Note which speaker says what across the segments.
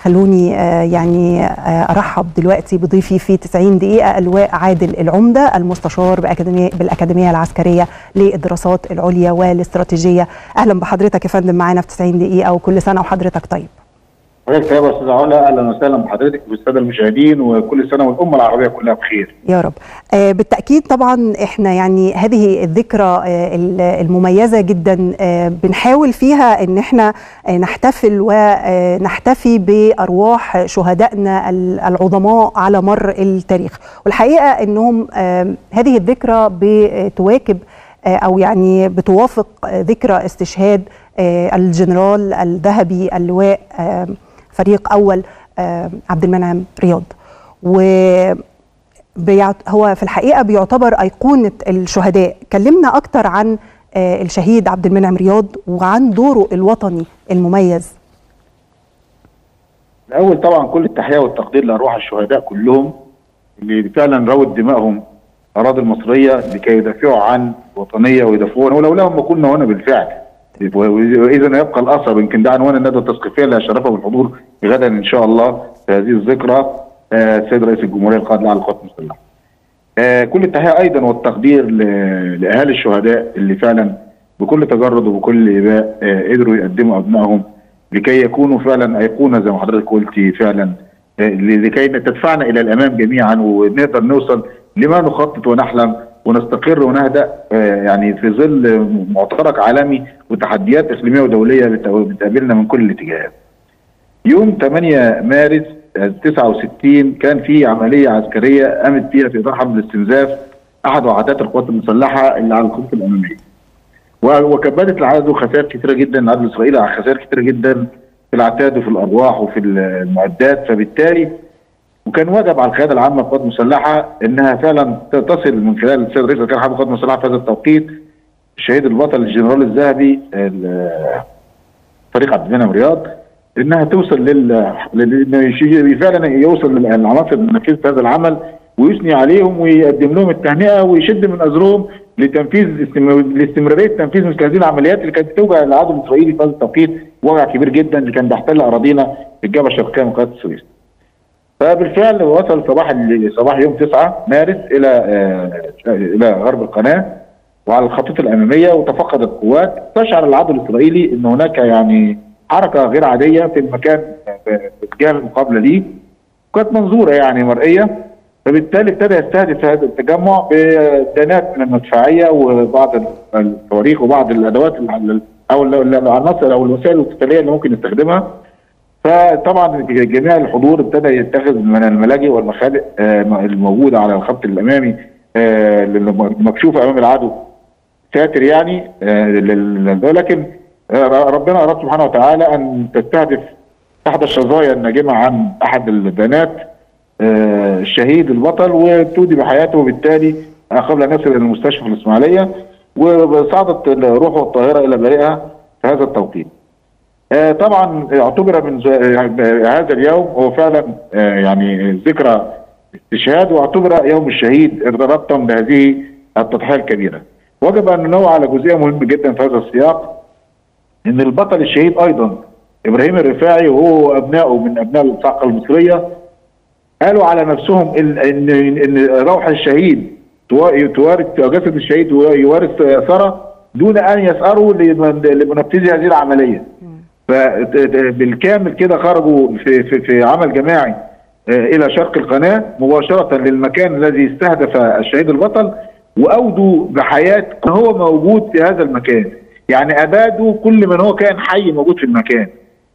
Speaker 1: خلوني يعني ارحب دلوقتي بضيفي في 90 دقيقه اللواء عادل العمده المستشار باكاديميه بالاكاديميه العسكريه للدراسات العليا والاستراتيجيه اهلا بحضرتك يا فندم معانا في 90 دقيقه وكل سنه وحضرتك طيب
Speaker 2: حضرتك طيب يا استاذ علا اهلا وسهلا بحضرتك والساده المشاهدين وكل سنه والامه العربيه كلها بخير.
Speaker 1: يا رب. آه بالتاكيد طبعا احنا يعني هذه الذكرى آه المميزه جدا آه بنحاول فيها ان احنا آه نحتفل ونحتفي بارواح شهدائنا العظماء على مر التاريخ، والحقيقه انهم آه هذه الذكرى بتواكب آه او يعني بتوافق ذكرى استشهاد آه الجنرال الذهبي اللواء آه فريق اول آه عبد المنعم رياض و هو في الحقيقه بيعتبر ايقونه الشهداء كلمنا اكتر عن الشهيد عبد المنعم رياض وعن دوره الوطني المميز
Speaker 2: الاول طبعا كل التحيه والتقدير لارواح الشهداء كلهم اللي فعلا روت دمائهم الاراضي المصريه لكي يدافعوا عن الوطنيه ويدافعون ولولاهم ما كنا هنا بالفعل واذا يبقى الاثر يمكن ده عنوان الندوه التثقيفيه اللي هشرفها بالحضور غدا ان شاء الله في هذه الذكرى السيد رئيس الجمهوريه القائد الاعلى للقوات المسلحه. كل التحيه ايضا والتقدير لاهالي الشهداء اللي فعلا بكل تجرد وبكل اباء قدروا يقدموا ابنائهم لكي يكونوا فعلا ايقونه زي ما حضرتك قلتي فعلا لكي تدفعنا الى الامام جميعا ونقدر نوصل لما نخطط ونحلم ونستقر ونهدأ يعني في ظل معترك عالمي وتحديات اقليميه ودوليه بتقابلنا من كل الاتجاهات. يوم 8 مارس 69 كان في عمليه عسكريه قامت فيها في اطار حرب الاستنزاف احد وحدات القوات المسلحه اللي على الخطوط الاماميه. وكبدت العدد خسائر كثيره جدا العدد الاسرائيلي على خسائر كثيره جدا في العتاد وفي الارواح وفي المعدات فبالتالي وكان واجب على القياده العامه للقوات المسلحه انها فعلا تصل من خلال السيد رئيس اركان حرب القوات المسلحه في هذا التوقيت الشهيد البطل الجنرال الذهبي فريق عبد المنعم رياض انها توصل لل فعلا يوصل للعناصر النفيذ في هذا العمل ويثني عليهم ويقدم لهم التهنئه ويشد من ازرهم لتنفيذ لاستمراريه تنفيذ مثل هذه العمليات اللي كانت بتوجع العدو الاسرائيلي في هذا التوقيت وجع كبير جدا اللي كان بيحتل اراضينا في الجبهه الشرقيه من قناه السويس. فبالفعل وصل صباح صباح يوم 9 مارس الى آه الى غرب القناه وعلى الخطوط الاماميه وتفقد القوات استشعر العدو الاسرائيلي ان هناك يعني حركه غير عاديه في المكان في الجهه المقابله ليه كانت منظوره يعني مرئيه فبالتالي ابتدى يستهدف هذا التجمع بدانات من المدفعيه وبعض الصواريخ وبعض الادوات او العناصر او الوسائل القتاليه اللي ممكن يستخدمها فطبعا جميع الحضور ابتدى يتخذ من الملاجئ والمخابئ الموجوده على الخط الامامي المكشوفه امام العدو ساتر يعني ولكن ربنا اراد سبحانه وتعالى ان تستهدف احدى الشظايا الناجمه عن احد البنات الشهيد البطل وتودي بحياته وبالتالي قبل ان يصل الى المستشفى في الاسماعيليه وصعدت روحه الطاهره الى بريئها في هذا التوقيت. طبعا اعتبر من هذا اليوم هو فعلا يعني ذكرى استشهاد واعتبر يوم الشهيد ربطا بهذه التضحيه الكبيره. وجب ان ننوه على جزئيه مهمه جدا في هذا السياق ان البطل الشهيد ايضا ابراهيم الرفاعي وهو وابنائه من ابناء الصاعقه المصريه قالوا على نفسهم ان ان, إن روح الشهيد توارث جسد الشهيد ويوارث اثره دون ان يسأروا لمنفذي هذه العمليه. فبالكامل كده خرجوا في, في, في عمل جماعي الى شرق القناه مباشره للمكان الذي استهدف الشهيد البطل واودوا بحياه هو موجود في هذا المكان يعني ابادوا كل من هو كان حي موجود في المكان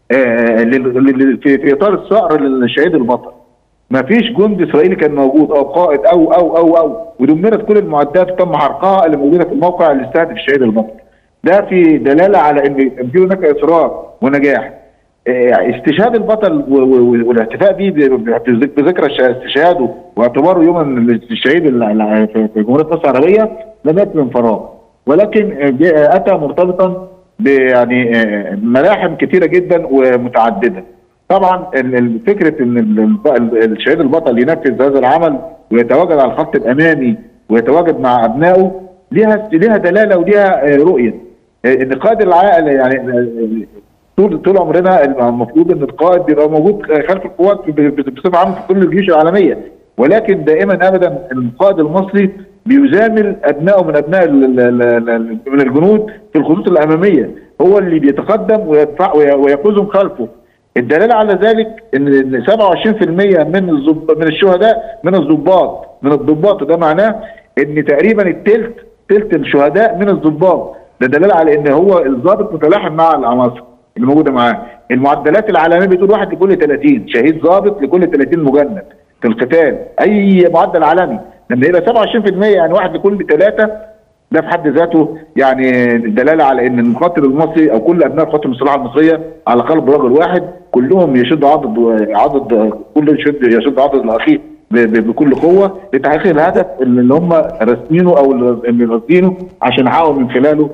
Speaker 2: في اطار الصقر للشهيد البطل ما فيش جندي اسرائيلي كان موجود او قائد او او او او ودمرت كل المعدات وتم حرقها اللي موجوده في الموقع اللي استهدف الشهيد البطل ده في دلاله على ان في هناك اصرار ونجاح استشهاد البطل والاحتفاء به بذكرى استشهاده واعتباره يوما للشهيد في جمهوريه مصر العربيه لم ياتي من فراغ ولكن اتى مرتبطا يعني ملاحم كثيره جدا ومتعدده طبعا فكره ان الشهيد البطل ينفذ هذا العمل ويتواجد على الخط الامامي ويتواجد مع ابنائه ليها ليها دلاله وليها رؤيه ان قائد العائله يعني طول طول عمرنا المفروض ان القائد بيبقى موجود خلف القوات بصفه عامه في كل الجيوش العالميه ولكن دائما ابدا القائد المصري بيزامل ابنائه من ابناء من الجنود في الخطوط الاماميه هو اللي بيتقدم ويدفع ويقودهم خلفه الدلاله على ذلك ان 27% من من الشهداء من الضباط من الضباط وده معناه ان تقريبا الثلث ثلث الشهداء من الضباط ده دلاله على ان هو الضابط متلاحم مع العناصر اللي موجوده معاه المعدلات العالميه بتقول واحد لكل 30 شهيد ضابط لكل 30 مجند في القتال اي معدل عالمي لما يبقى 27% يعني واحد لكل ثلاثه ده في حد ذاته يعني دلاله على ان المقاتل المصري او كل ابناء القوات المسلحه المصريه على قلب رجل واحد كلهم يشدوا عضد عضد كل يشد يشد عضد الاخير بكل قوه لتحقيق الهدف اللي هم راسمينه او اللي راسمينه عشان يحققوا من خلاله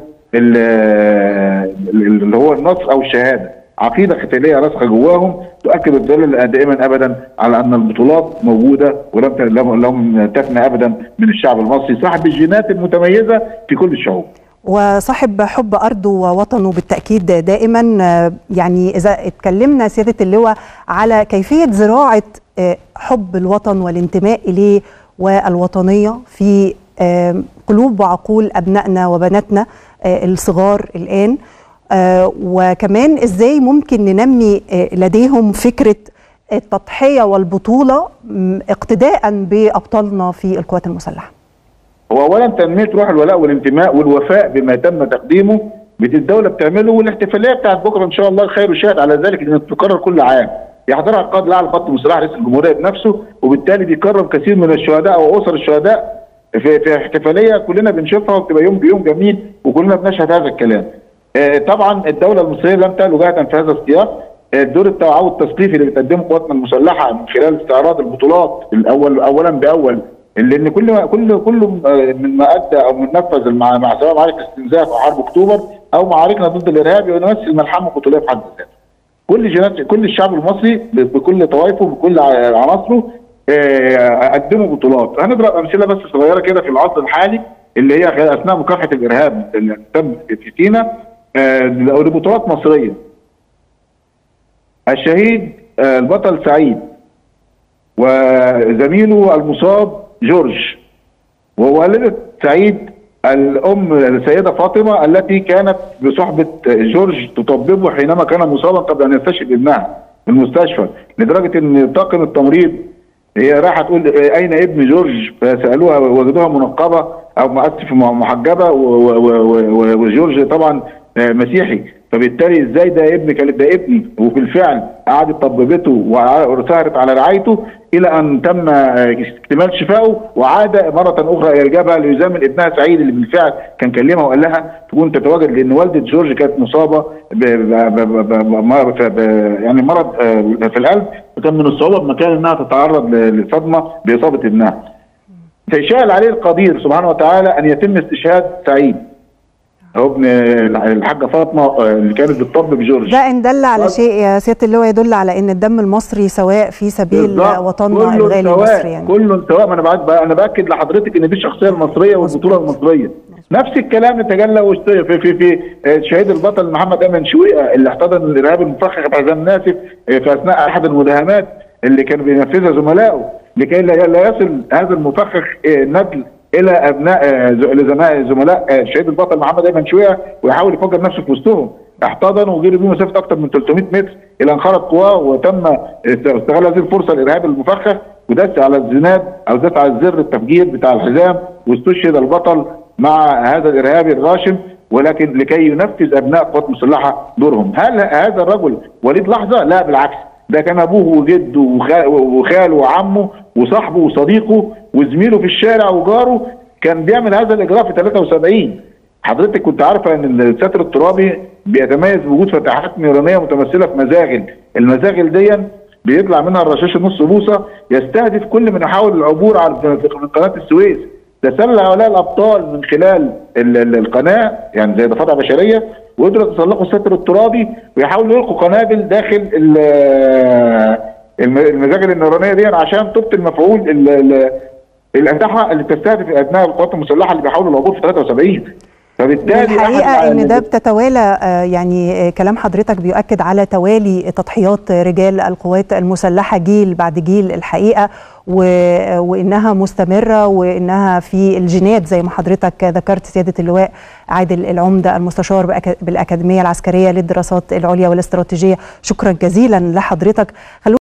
Speaker 2: اللي هو النصر او الشهاده عقيده قتاليه راسخه جواهم تؤكد الدلاله دائما ابدا على ان البطولات موجوده ولم لم تفنى ابدا من الشعب المصري صاحب الجينات المتميزه في كل الشعوب.
Speaker 1: وصاحب حب ارضه ووطنه بالتاكيد دائما يعني اذا اتكلمنا سياده اللواء على كيفيه زراعه حب الوطن والانتماء اليه والوطنيه في قلوب وعقول ابنائنا وبناتنا الصغار الان وكمان ازاي ممكن ننمي لديهم فكره التضحيه والبطوله اقتداء بابطالنا في القوات المسلحه.
Speaker 2: هو اولا تنميه روح الولاء والانتماء والوفاء بما تم تقديمه الدوله بتعمله والاحتفاليه بتاعت بكره ان شاء الله خير وشاهد على ذلك انها تتكرر كل عام. يحضرها القائد الاعلى لخط المسلحه رئيس الجمهوريه بنفسه وبالتالي بيكرم كثير من الشهداء واسر الشهداء في, في احتفاليه كلنا بنشوفها وبتبقى يوم بيوم جميل وكلنا بنشهد هذا الكلام. آه طبعا الدوله المصريه لم تلو جهدا في هذا السياق الدور التوعوي والتثقيفي اللي بتقدمه قواتنا المسلحه من خلال استعراض البطولات الاول اولا باول لان كل ما كل كل من ما ادى او من نفذ مع مع سواء معارك استنزاف او حرب اكتوبر او معاركنا ضد الارهاب يمثل ملحمه بطوليه في حد ذاته. كل جنات كل الشعب المصري بكل طوائفه بكل عناصره قدموا بطولات هنضرب امثله بس صغيره كده في العصر الحالي اللي هي اثناء مكافحه الارهاب اللي تم في سيناء لبطولات مصريه الشهيد البطل سعيد وزميله المصاب جورج ووالده سعيد الام السيده فاطمه التي كانت بصحبه جورج تطببه حينما كان مصابا قبل ان يستشهد ابنها في المستشفى لدرجه ان طاقم التمريض هي رايحه تقول اين ابن جورج فسالوها وجدوها منقبه او مؤسف محجبه وجورج طبعا مسيحي فبالتالي ازاي ده ابني كانت ده ابني وبالفعل قعدت طببته وسهرت على رعايته الى ان تم اكتمال شفائه وعاد مره اخرى الى الجبهه ليزامل ابنها سعيد اللي بالفعل كان كلمها وقال لها تكون تتواجد لان والده جورج كانت مصابه ب ب ب يعني مرض في القلب وكان من الصعوبه بمكان انها تتعرض لصدمه باصابه ابنها. فيشاء عليه القدير سبحانه وتعالى ان يتم استشهاد سعيد هو ابن الحاجه فاطمه اللي كانت بتطبب جورج
Speaker 1: ده ان دل على شيء يا سياده اللواء يدل على ان الدم المصري سواء في سبيل وطننا الغالي مصر يعني
Speaker 2: كله سواء ما انا بعد انا باكد لحضرتك ان دي الشخصيه المصريه والبطوله المصريه نفس الكلام يتجلى في في في شهيد البطل محمد امن شويقه اللي احتضن الارهاب المفخخ بحزام ناسف في اثناء احد المداهمات اللي كان بينفذها زملائه لكي لا يصل هذا المفخخ ندل الى ابناء لزملاء زملاء شهيد البطل محمد ايمن شويه ويحاول يفجر نفسه في وسطهم احتضن وجري بيه مسافه اكثر من 300 متر الى ان خرج قواه وتم استغلال هذه الفرصه الارهابي المفخخ ودس على الزناد او دس على الزر التفجير بتاع الحزام واستشهد البطل مع هذا الارهابي الغاشم ولكن لكي ينفذ ابناء القوات المسلحه دورهم هل هذا الرجل وليد لحظه لا بالعكس ده كان ابوه وجده وخاله وعمه وصاحبه وصديقه وزميله في الشارع وجاره كان بيعمل هذا الاجراء في 73 حضرتك كنت عارفه ان الستر الترابي بيتميز بوجود فتحات نيرانيه متمثله في مزاغل المزاغل دي بيطلع منها الرشاش نص بوصه يستهدف كل من يحاول العبور على من قناه السويس تسلل هؤلاء الابطال من خلال القناه يعني زي ضفادع بشريه وقدروا يتسلقوا الستر الترابي ويحاولوا يلقوا قنابل داخل المزاجل النيرانيه دي عشان تبطل مفعول الاسلحه اللي بتستهدف ابناء القوات المسلحه اللي بيحاولوا العبور في 73 فبالتالي
Speaker 1: الحقيقه ان ده بتتوالى يعني كلام حضرتك بيؤكد على توالي تضحيات رجال القوات المسلحه جيل بعد جيل الحقيقه وانها مستمره وانها في الجينات زي ما حضرتك ذكرت سياده اللواء عادل العمده المستشار بالاكاديميه العسكريه للدراسات العليا والاستراتيجيه شكرا جزيلا لحضرتك